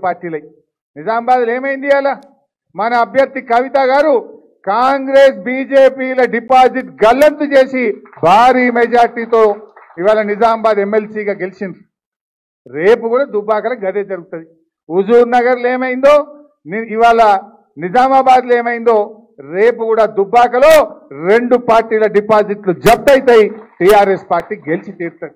పార్టీలై నిజామాబాద్లో ఏమైంది అలా మన అభ్యర్థి కవిత గారు కాంగ్రెస్ బీజేపీల డిపాజిట్ గల్లంతు చేసి భారీ మెజార్టీతో ఇవాళ నిజామాబాద్ ఎమ్మెల్సీగా గెలిచింది రేపు కూడా దుబ్బాకల గదే జరుగుతుంది హుజూర్ నగర్లో ఏమైందో ని- ఇవాళ నిజామాబాద్లో ఏమైందో రేపు కూడా దుబ్బాకలో రెండు పార్టీల డిపాజిట్లు జప్ట్ అవుతాయి టీఆర్ఎస్ పార్టీ గెలిచి తీరుతుంది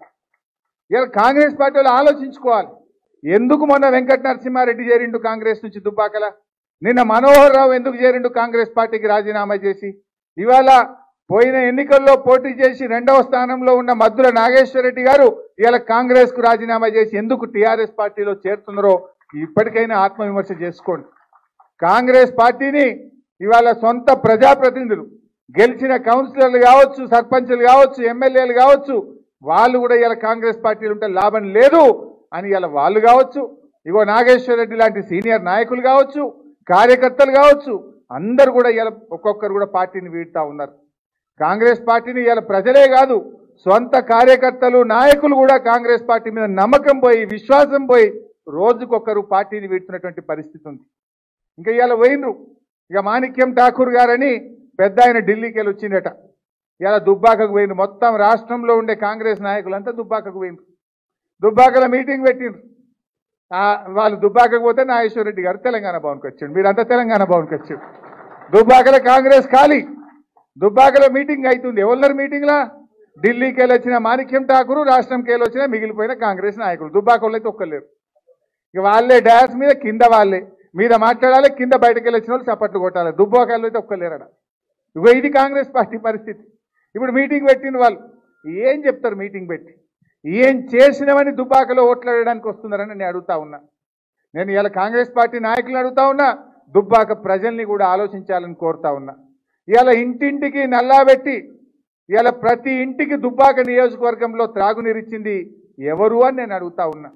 ఇలా కాంగ్రెస్ పార్టీ వాళ్ళు ఆలోచించుకోవాలి ఎందుకు మొన్న వెంకట నరసింహారెడ్డి చేరిండు కాంగ్రెస్ నుంచి దుబ్బాకల నిన్న మనోహర్ రావు ఎందుకు చేరిండు కాంగ్రెస్ పార్టీకి రాజీనామా చేసి ఇవాళ పోయిన ఎన్నికల్లో పోటీ చేసి రెండవ స్థానంలో ఉన్న మద్దుల నాగేశ్వరరెడ్డి గారు ఇవాళ కాంగ్రెస్ కు రాజీనామా చేసి ఎందుకు టీఆర్ఎస్ పార్టీలో చేరుతున్నారో ఇప్పటికైనా ఆత్మవిమర్శ చేసుకోండి కాంగ్రెస్ పార్టీని ఇవాళ సొంత ప్రజాప్రతినిధులు గెలిచిన కౌన్సిలర్లు కావచ్చు సర్పంచులు కావచ్చు ఎమ్మెల్యేలు కావచ్చు వాళ్ళు కూడా ఇలా కాంగ్రెస్ పార్టీలు ఉంటే లాభం లేదు అని ఇలా వాళ్ళు కావచ్చు ఇగో నాగేశ్వర రెడ్డి లాంటి సీనియర్ నాయకులు కావచ్చు కార్యకర్తలు కావచ్చు అందరు కూడా ఇలా ఒక్కొక్కరు కూడా పార్టీని వీడుతా ఉన్నారు కాంగ్రెస్ పార్టీని ఇలా ప్రజలే కాదు సొంత కార్యకర్తలు నాయకులు కూడా కాంగ్రెస్ పార్టీ మీద నమ్మకం పోయి విశ్వాసం పోయి రోజుకొకరు పార్టీని వీడుతున్నటువంటి పరిస్థితి ఉంది ఇంకా ఇవాళ పోయినరు ఇక మాణిక్యం ఠాకూర్ గారని పెద్ద ఆయన ఢిల్లీకి వెళ్ళి వచ్చిందట ఇలా దుబ్బాకకు పోయిండ్రు మొత్తం రాష్ట్రంలో ఉండే కాంగ్రెస్ నాయకులంతా దుబ్బాకకు పోయిండ్రు దుబ్బాకలో మీటింగ్ పెట్టిండ్రు ఆ, వాళ్ళు దుబ్బాకకు పోతే నాగేశ్వరరెడ్డి గారు తెలంగాణ భవన్కి వచ్చాడు మీరంతా తెలంగాణ భవన్కి వచ్చాడు దుబ్బాకలో కాంగ్రెస్ ఖాళీ దుబ్బాకలో మీటింగ్ అవుతుంది ఎవరు మీటింగ్లా ఢిల్లీకి వెళ్ళి వచ్చిన మాణిక్యం ఠాకూర్ రాష్ట్రంకి వెళ్ళి వచ్చిన మిగిలిపోయిన కాంగ్రెస్ నాయకులు దుబ్బాకలో అయితే ఒక్కలేరు ఇక వాళ్ళే డాన్స్ మీద కింద వాళ్ళే మీద మాట్లాడాలి కింద బయటకు వెళ్ళి వచ్చిన వాళ్ళు చప్పట్లు కొట్టాలి దుబ్బాకాలు అయితే ఒక్కలేరడ ఇగో ఇది కాంగ్రెస్ పార్టీ పరిస్థితి ఇప్పుడు మీటింగ్ పెట్టిన వాళ్ళు ఏం చెప్తారు మీటింగ్ పెట్టి ఏం చేసినామని దుబ్బాకలో ఓట్లాడడానికి వస్తున్నారని నేను అడుగుతా ఉన్నా నేను ఇలా కాంగ్రెస్ పార్టీ నాయకులను అడుగుతా ఉన్నా దుబ్బాక ప్రజల్ని కూడా ఆలోచించాలని కోరుతా ఉన్నా ఇవాళ ఇంటింటికి నల్లాబెట్టి ఇవాళ ప్రతి ఇంటికి దుబ్బాక నియోజకవర్గంలో త్రాగునీరిచ్చింది ఎవరు అని నేను అడుగుతా ఉన్నా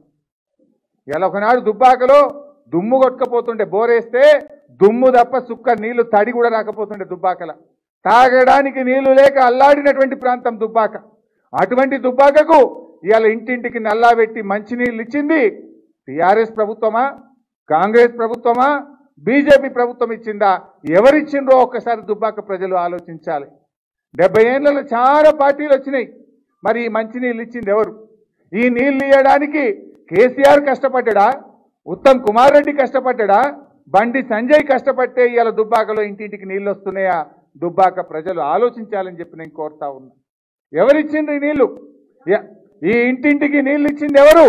ఇలా ఒకనాడు దుబ్బాకలో దుమ్ము కొట్టుకపోతుండే బోరేస్తే దుమ్ము తప్ప సుక్క నీళ్లు తడి కూడా రాకపోతుండే దుబ్బాకల తాగడానికి నీళ్లు లేక అల్లాడినటువంటి ప్రాంతం దుబ్బాక అటువంటి దుబ్బాకకు ఇవాళ ఇంటింటికి నల్లాబెట్టి మంచినీళ్ళు ఇచ్చింది టీఆర్ఎస్ ప్రభుత్వమా కాంగ్రెస్ ప్రభుత్వమా బీజేపీ ప్రభుత్వం ఇచ్చిందా ఎవరిచ్చిండ్రో ఒక్కసారి దుబ్బాక ప్రజలు ఆలోచించాలి డెబ్బై ఏళ్లలో చాలా పార్టీలు వచ్చినాయి మరి ఈ మంచినీళ్ళు ఇచ్చింది ఎవరు ఈ నీళ్లు ఇవ్వడానికి కేసీఆర్ కష్టపడ్డా ఉత్తమ్ కుమార్ రెడ్డి కష్టపడ్డా బండి సంజయ్ కష్టపడితే ఇవాళ దుబ్బాకలో ఇంటింటికి నీళ్ళు వస్తున్నాయా దుబ్బాక ప్రజలు ఆలోచించాలని చెప్పి నేను కోరుతా ఉన్నా ఎవరిచ్చిండ్రు ఈ నీళ్లు ఎ- ఈ ఇంటింటికి నీళ్లు ఇచ్చింది ఎవరు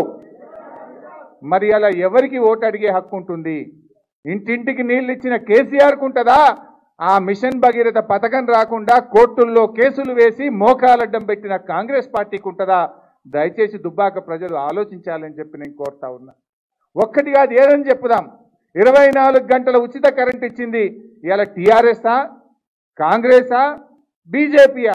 మరి అలా ఎవరికి ఓటు అడిగే హక్కు ఉంటుంది ఇంటింటికి నీళ్లు ఇచ్చిన కేసీఆర్కు ఉంటుందా ఆ మిషన్ భగీరథ పథకం రాకుండా కోర్టుల్లో కేసులు వేసి మోకాలడ్డం పెట్టిన కాంగ్రెస్ పార్టీకి ఉంటుందా దయచేసి దుబ్బాక ప్రజలు ఆలోచించాలని చెప్పి నేను కోరుతా ఉన్నా ఒక్కటి కాదు ఏదని చెప్పుదాం ఇరవై నాలుగు గంటల ఉచిత కరెంట్ ఇచ్చింది ఇలా టీఆర్ఎస్ఆ కాంగ్రెసా బీజేపీయా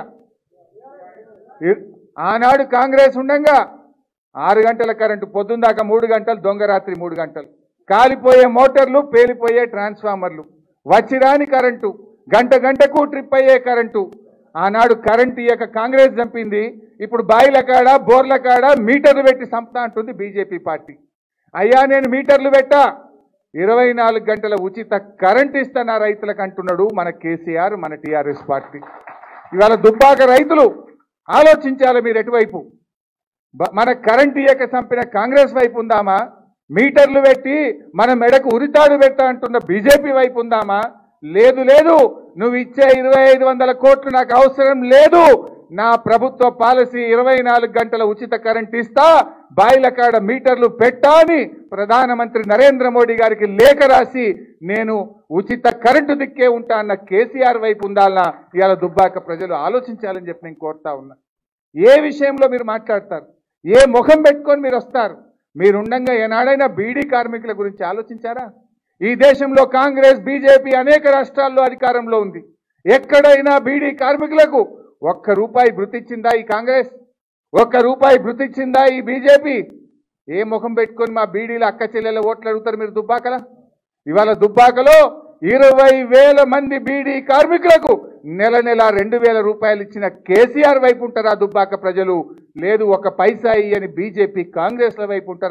ఇ- ఆనాడు కాంగ్రెస్ ఉండంగా ఆరు గంటల కరెంటు పొద్దున్న దాకా మూడు గంటలు దొంగ రాత్రి మూడు గంటలు కాలిపోయే మోటార్లు పేలిపోయే ట్రాన్స్ఫార్మర్లు వచ్చిరాని కరెంటు గంట గంటకు ట్రిప్ అయ్యే కరెంటు ఆనాడు కరెంటు ఇయ్యక కాంగ్రెస్ చంపింది ఇప్పుడు బాయిల కాడ బోర్ల కాడ మీటర్లు పెట్టి చంపుతా అంటుంది బీజేపీ పార్టీ అయ్యా నేను మీటర్లు పెట్టా ఇరవై నాలుగు గంటల ఉచిత కరెంట్ ఇస్తానా రైతులకు అంటున్నాడు మన కేసీఆర్ మన టీఆర్ఎస్ పార్టీ ఇవాళ దుబ్బాక రైతులు ఆలోచించాలి మీరు ఎటువైపు బ- మన కరెంట్ ఇయ్యక చంపిన కాంగ్రెస్ వైపు ఉందామా మీటర్లు పెట్టి మన మెడకు ఉరితాడు పెట్టా అంటున్న బీజేపీ వైపు ఉందామా లేదు లేదు నువ్వు ఇచ్చే ఇరవై ఐదు వందల కోట్లు నాకు అవసరం లేదు నా ప్రభుత్వ పాలసీ ఇరవై నాలుగు గంటల ఉచిత కరెంట్ ఇస్తా బాయిల కాడ మీటర్లు పెట్టా అని ప్రధానమంత్రి నరేంద్ర మోడీ గారికి లేఖ రాసి నేను ఉచిత కరెంటు దిక్కే ఉంటా అన్న కేసీఆర్ వైపు ఉండాలన్నా ఇవాళ దుబ్బాక ప్రజలు ఆలోచించాలని చెప్పి నేను కోరుతా ఉన్నా ఏ విషయంలో మీరు మాట్లాడతారు ఏ ముఖం పెట్టుకొని మీరు వస్తారు మీరుండంగా ఏనాడైనా బీడీ కార్మికుల గురించి ఆలోచించారా ఈ దేశంలో కాంగ్రెస్ బీజేపీ అనేక రాష్ట్రాల్లో అధికారంలో ఉంది ఎక్కడైనా బీడీ కార్మికులకు ఒక్క రూపాయి భృతిచ్చిందా ఈ కాంగ్రెస్ ఒక్క రూపాయి భృతిచ్చిందా ఈ బీజేపీ ఏ ముఖం పెట్టుకొని మా బీడీల అక్క చెల్లెల ఓట్లు అడుగుతారు మీరు దుబ్బాకలా ఇవాళ దుబ్బాకలో ఇరవై వేల మంది బీడీ కార్మికులకు నెల నెల రెండు వేల రూపాయలు ఇచ్చిన కేసీఆర్ వైపు ఉంటారా దుబ్బాక ప్రజలు లేదు ఒక పైసా అని బీజేపీ కాంగ్రెస్ల వైపు ఉంటారా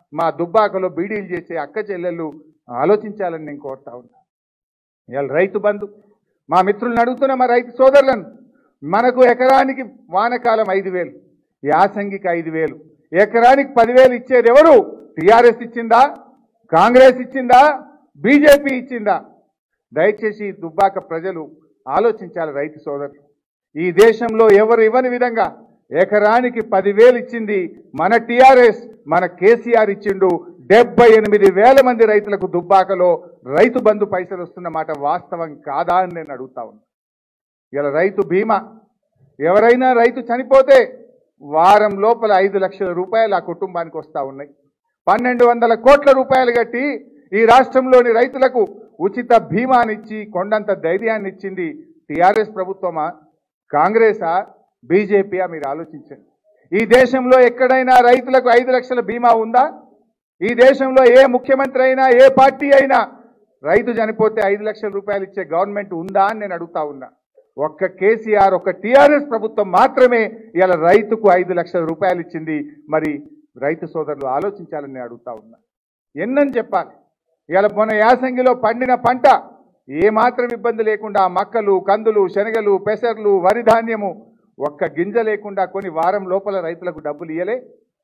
మా దుబ్బాకలో బీడీలు చేసే అక్క చెల్లెళ్ళు ఆలోచించాలని నేను కోరుతా ఉన్నా ఇవాళ రైతు బంధు మా మిత్రులను అడుగుతున్నా మా రైతు సోదరులను మనకు ఎకరానికి వానకాలం ఐదు వేలు యాసంగికి ఐదు వేలు ఎకరానికి పదివేలు ఇచ్చేది ఎవరు టీఆర్ఎస్ ఇచ్చిందా కాంగ్రెస్ ఇచ్చిందా బీజేపీ ఇచ్చిందా దయచేసి దుబ్బాక ప్రజలు ఆలోచించాలి రైతు సోదరులు ఈ దేశంలో ఎవరు ఇవ్వని విధంగా ఎకరానికి పదివేలు ఇచ్చింది మన టీఆర్ఎస్ మన కేసీఆర్ ఇచ్చిండు డెబ్బై ఎనిమిది వేల మంది రైతులకు దుబ్బాకలో రైతు బంధు పైసలు వస్తున్న మాట వాస్తవం కాదా అని నేను అడుగుతా ఉన్నా ఇలా రైతు బీమా ఎవరైనా రైతు చనిపోతే వారం లోపల ఐదు లక్షల రూపాయలు ఆ కుటుంబానికి వస్తూ ఉన్నాయి పన్నెండు వందల కోట్ల రూపాయలు కట్టి ఈ రాష్ట్రంలోని రైతులకు ఉచిత బీమానిచ్చి కొండంత ధైర్యాన్ని ఇచ్చింది టీఆర్ఎస్ ప్రభుత్వమా కాంగ్రెసా బీజేపీయా మీరు ఆలోచించండి ఈ దేశంలో ఎక్కడైనా రైతులకు ఐదు లక్షల బీమా ఉందా ఈ దేశంలో ఏ ముఖ్యమంత్రి అయినా ఏ పార్టీ అయినా రైతు చనిపోతే ఐదు లక్షల రూపాయలు ఇచ్చే గవర్నమెంట్ ఉందా అని నేను అడుగుతా ఉన్నా ఒక్క కేసీఆర్ ఒక్క టీఆర్ఎస్ ప్రభుత్వం మాత్రమే ఇలా రైతుకు ఐదు లక్షల రూపాయలు ఇచ్చింది మరి రైతు సోదరులు ఆలోచించాలని నేను అడుగుతా ఉన్నా ఎన్నని చెప్పాలి ఇవాళ మొన్న యాసంగిలో పండిన పంట ఏ మాత్రం ఇబ్బంది లేకుండా మక్కలు కందులు శనగలు పెసర్లు వరి ధాన్యము ఒక్క గింజ లేకుండా కొన్ని వారం లోపల రైతులకు డబ్బులు ఇయ్యలే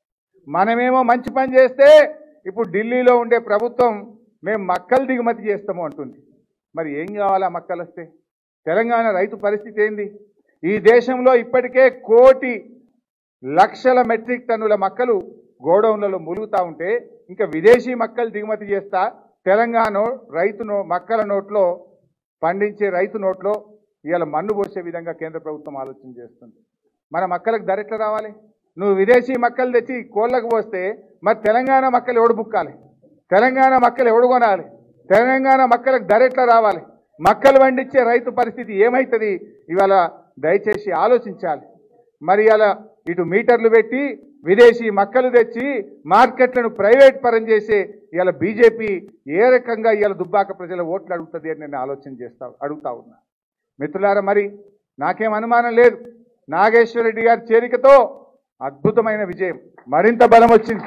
మనమేమో మంచి పని చేస్తే ఇప్పుడు ఢిల్లీలో ఉండే ప్రభుత్వం మేము మక్కలు దిగుమతి చేస్తాము అంటుంది మరి ఏం కావాలా మక్కలు వస్తే తెలంగాణ రైతు పరిస్థితి ఏంది ఈ దేశంలో ఇప్పటికే కోటి లక్షల మెట్రిక్ టన్నుల మక్కలు గోడౌన్లలో ములుగుతా ఉంటే ఇంకా విదేశీ మక్కలు దిగుమతి చేస్తా తెలంగాణ రైతు నో మక్కల నోట్లో పండించే రైతు నోట్లో ఇవాళ మన్ను పోసే విధంగా కేంద్ర ప్రభుత్వం ఆలోచన చేస్తుంది మన మక్కలకు ధర ఎట్లా రావాలి నువ్వు విదేశీ మక్కలు తెచ్చి కోళ్ళకు పోస్తే మరి తెలంగాణ మక్కలు ఎవడు బుక్కాలి తెలంగాణ మక్కలు ఎవడు కొనాలి తెలంగాణ మక్కలకు ధర ఎట్లా రావాలి మక్కలు పండించే రైతు పరిస్థితి ఏమవుతుంది ఇవాళ దయచేసి ఆలోచించాలి మరి అలా ఇటు మీటర్లు పెట్టి విదేశీ మక్కలు తెచ్చి మార్కెట్లను ప్రైవేట్ పరం చేసే ఇవాళ బీజేపీ ఏ రకంగా ఇవాళ దుబ్బాక ప్రజల ఓట్లు అడుగుతుంది అని నేను ఆలోచన చేస్తా అడుగుతా ఉన్నా మిత్రులారా మరి నాకేం అనుమానం లేదు నాగేశ్వరరెడ్డి గారి చేరికతో అద్భుతమైన విజయం మరింత బలం వచ్చింది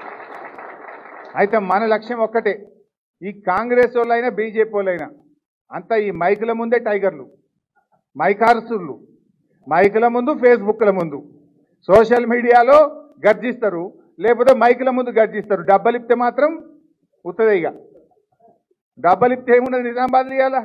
అయితే మన లక్ష్యం ఒక్కటే ఈ కాంగ్రెస్ వాళ్ళైనా బీజేపీ వాళ్ళైనా అంతా ఈ మైకుల ముందే టైగర్లు మైకారసులు మైకుల ముందు ఫేస్బుక్ల ముందు సోషల్ మీడియాలో గర్జిస్తారు లేకపోతే మైకుల ముందు గర్జిస్తారు డబ్బలిప్తే మాత్రం ఉత్తదే ఇక డబ్బలిప్తే ఏమున్నది నిజామాబాద్ ఇవ్వాలా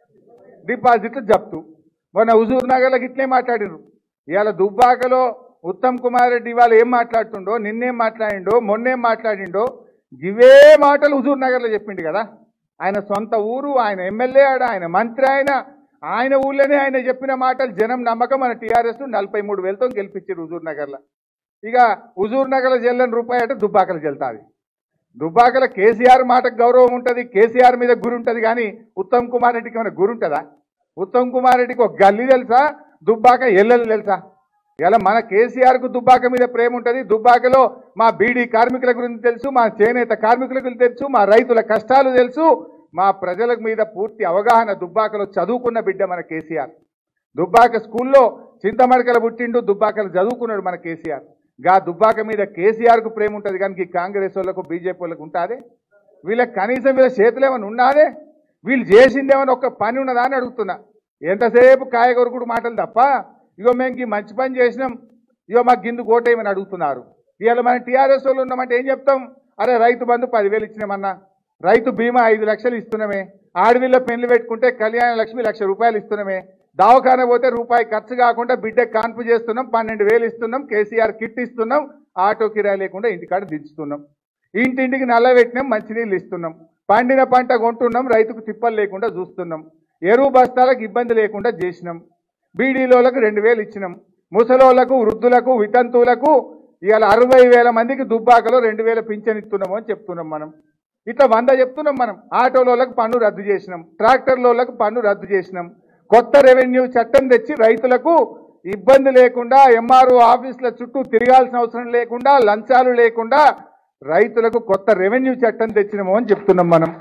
డిపాజిట్లు జప్తు మొన్న హుజూర్ నగర్లకు ఇట్లే మాట్లాడిరు ఇవాళ దుబ్బాకలో ఉత్తమ్ కుమార్ రెడ్డి ఇవాళ ఏం మాట్లాడుతుండో నిన్నేం మాట్లాడిండో మొన్నేం మాట్లాడిండో ఇవే మాటలు హుజూర్ నగర్లో చెప్పిండు కదా ఆయన సొంత ఊరు ఆయన ఎమ్మెల్యే ఆడ ఆయన మంత్రి ఆయన ఆయన ఊళ్ళోనే ఆయన చెప్పిన మాటలు జనం నమ్మకం మన టీఆర్ఎస్ నలభై మూడు వేలతో గెలిపించారు హుజూర్ నగర్లో ఇక హుజూర్ నగర్లో చెల్లని రూపాయి అంటే దుబ్బాకలు చెల్తాది దుబ్బాకల కేసీఆర్ మాటకు గౌరవం ఉంటుంది కేసీఆర్ మీద గురి ఉంటుంది కానీ ఉత్తమ్ కుమార్ రెడ్డికి ఏమైనా గురి ఉంటుందా ఉత్తమ్ కుమార్ రెడ్డికి ఒక గల్లీ తెలుసా దుబ్బాక ఎల్లలు తెలుసా ఇలా మన కేసీఆర్కు దుబ్బాక మీద ప్రేమ ఉంటుంది దుబ్బాకలో మా బీడీ కార్మికుల గురించి తెలుసు మా చేనేత కార్మికుల గురించి తెలుసు మా రైతుల కష్టాలు తెలుసు మా ప్రజల మీద పూర్తి అవగాహన దుబ్బాకలో చదువుకున్న బిడ్డ మన కేసీఆర్ దుబ్బాక స్కూల్లో చింతమడకల పుట్టిండు దుబ్బాకలు చదువుకున్నాడు మన కేసీఆర్ గా దుబ్బాక మీద కేసీఆర్కు ప్రేమ ఉంటుంది కానీ ఈ కాంగ్రెస్ వాళ్ళకు బీజేపీ వాళ్ళకు ఉంటుందే వీళ్ళకి కనీసం వీళ్ళ చేతులు ఏమైనా ఉన్నాదే వీళ్ళు చేసిందేమైనా ఒక్క పని ఉన్నదా అని అడుగుతున్నా ఎంతసేపు కాయగొరుకుడు మాటలు తప్ప ఇగో మేము ఈ మంచి పని చేసినాం ఇగో మాకు గిందు కోటేయమని అడుగుతున్నారు ఇవాళ మన టీఆర్ఎస్ వాళ్ళు ఉన్నామంటే ఏం చెప్తాం అరే రైతు బంధు పదివేలు ఇచ్చినామన్నా రైతు బీమా ఐదు లక్షలు ఇస్తున్నామే ఆడవిళ్ళ పెళ్లి పెట్టుకుంటే కళ్యాణ లక్ష్మి లక్ష రూపాయలు ఇస్తున్నామే దవాఖాన పోతే రూపాయి ఖర్చు కాకుండా బిడ్డ కాన్పు చేస్తున్నాం పన్నెండు వేలు ఇస్తున్నాం కేసీఆర్ కిట్ ఇస్తున్నాం ఆటో కిరాయి లేకుండా ఇంటికాడ దించుతున్నాం ఇంటింటికి నల్లబెట్టినాం మంచినీళ్ళు ఇస్తున్నాం పండిన పంట కొంటున్నాం రైతుకు తిప్పలు లేకుండా చూస్తున్నాం ఎరువు బస్తాలకు ఇబ్బంది లేకుండా చేసినాం బీడీలోలకు రెండు వేలు ఇచ్చినాం ముసలోళ్లకు వృద్ధులకు వితంతువులకు ఇవాళ అరవై వేల మందికి దుబ్బాకలో రెండు వేల పింఛన్ ఇస్తున్నాము అని చెప్తున్నాం మనం ఇట్లా వంద చెప్తున్నాం మనం ఆటోలోలకు పన్ను రద్దు చేసినాం ట్రాక్టర్లోలకు పన్ను రద్దు చేసినాం కొత్త రెవెన్యూ చట్టం తెచ్చి రైతులకు ఇబ్బంది లేకుండా ఎంఆర్ఓ ఆఫీసుల చుట్టూ తిరగాల్సిన అవసరం లేకుండా లంచాలు లేకుండా రైతులకు కొత్త రెవెన్యూ చట్టం తెచ్చినాము అని చెప్తున్నాం మనం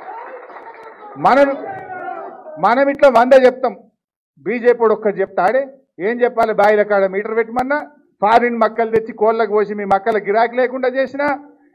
మనం మనం ఇట్లా వంద చెప్తాం బీజేపీ ఒక్కటి చెప్తాడే ఏం చెప్పాలి బాయిల కాడ మీటర్ పెట్టమన్నా ఫారిన్ మక్కలు తెచ్చి కోళ్ళకు పోసి మీ మక్కల గిరాకీ లేకుండా చేసినా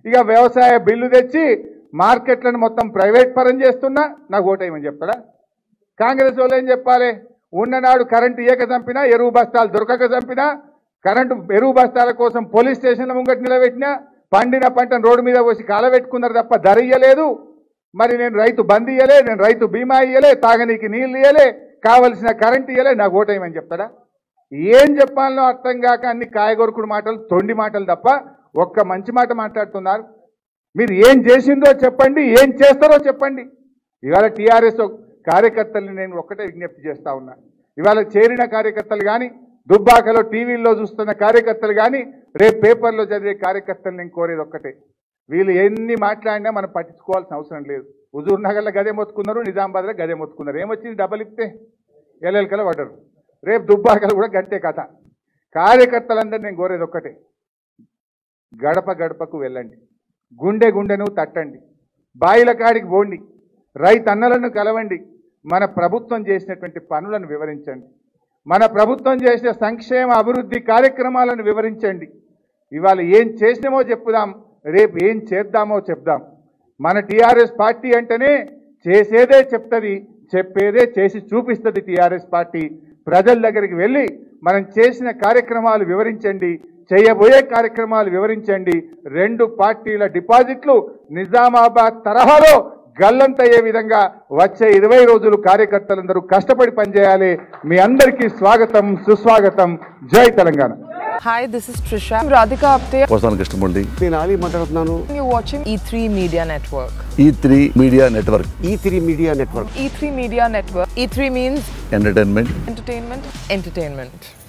ఇక వ్యవసాయ బిల్లు తెచ్చి మార్కెట్లను మొత్తం ప్రైవేట్ పరం చేస్తున్నా నాకు ఓటేయమని చెప్తాడా కాంగ్రెస్ వాళ్ళు ఏం చెప్పాలి ఉన్ననాడు కరెంటు ఇయ్యక చంపినా ఎరువు బస్తాలు దొరకక చంపినా కరెంటు ఎరువు బస్తాల కోసం పోలీస్ స్టేషన్ల ముంగట నిలబెట్టినా పండిన పంటను రోడ్డు మీద పోసి కాలబెట్టుకున్నారు తప్ప ధర ఇయ్యలేదు మరి నేను రైతు బంద్ ఇయ్యలే నేను రైతు బీమా ఇయ్యలే తాగనీకి నీళ్ళు ఇయ్యలే కావలసిన కరెంట్ ఇయ్యలే నాకు ఓటేయమని చెప్తాడా ఏం చెప్పాలనో అర్థం కాక అన్ని కాయగొరుకుడు మాటలు తొండి మాటలు తప్ప ఒక్క మంచి మాట మాట్లాడుతున్నారు మీరు ఏం చేసిందో చెప్పండి ఏం చేస్తారో చెప్పండి ఇవాళ టీఆర్ఎస్ కార్యకర్తల్ని నేను ఒక్కటే విజ్ఞప్తి చేస్తా ఉన్నా ఇవాళ చేరిన కార్యకర్తలు కానీ దుబ్బాకలో టీవీల్లో చూస్తున్న కార్యకర్తలు కానీ రేపు పేపర్లో చదివే కార్యకర్తలు నేను కోరేది ఒక్కటే వీళ్ళు ఎన్ని మాట్లాడినా మనం పట్టించుకోవాల్సిన అవసరం లేదు హుజూర్ నగర్లో గదే మొత్తుకున్నారు నిజామాబాద్లో గదే మొత్తుకున్నారు ఏమొచ్చింది డబ్బులు ఇస్తే ఎల్లెలకల పడ్డరు రేపు దుబ్బాకలు కూడా గంటే కథ కార్యకర్తలందరూ నేను కోరేది ఒక్కటే గడప గడపకు వెళ్ళండి గుండె గుండెను తట్టండి బాయిల కాడికి పోండి రైతన్నలను కలవండి మన ప్రభుత్వం చేసినటువంటి పనులను వివరించండి మన ప్రభుత్వం చేసిన సంక్షేమ అభివృద్ధి కార్యక్రమాలను వివరించండి ఇవాళ ఏం చేసినామో చెప్పుదాం రేపు ఏం చేద్దామో చెప్దాం మన టీఆర్ఎస్ పార్టీ అంటేనే చేసేదే చెప్తుంది చెప్పేదే చేసి చూపిస్తుంది టీఆర్ఎస్ పార్టీ ప్రజల దగ్గరికి వెళ్ళి మనం చేసిన కార్యక్రమాలు వివరించండి చేయబోయే కార్యక్రమాలు వివరించండి రెండు పార్టీల డిపాజిట్లు నిజామాబాద్ తరహాలో గల్లంతయ్యే విధంగా వచ్చే ఇరవై రోజులు కార్యకర్తలందరూ కష్టపడి పనిచేయాలి మీ అందరికీ స్వాగతం సుస్వాగతం జై Telangana Hi, this is Trisha. I'm Radhika Apte. వస్తాను కృష్ణమూర్తి నేను ఆలీ మాట్లాడుతున్నాను You're watching E3 Media Network. E three media network E three media network E3 Media Network. E3 means entertainment entertainment, entertainment.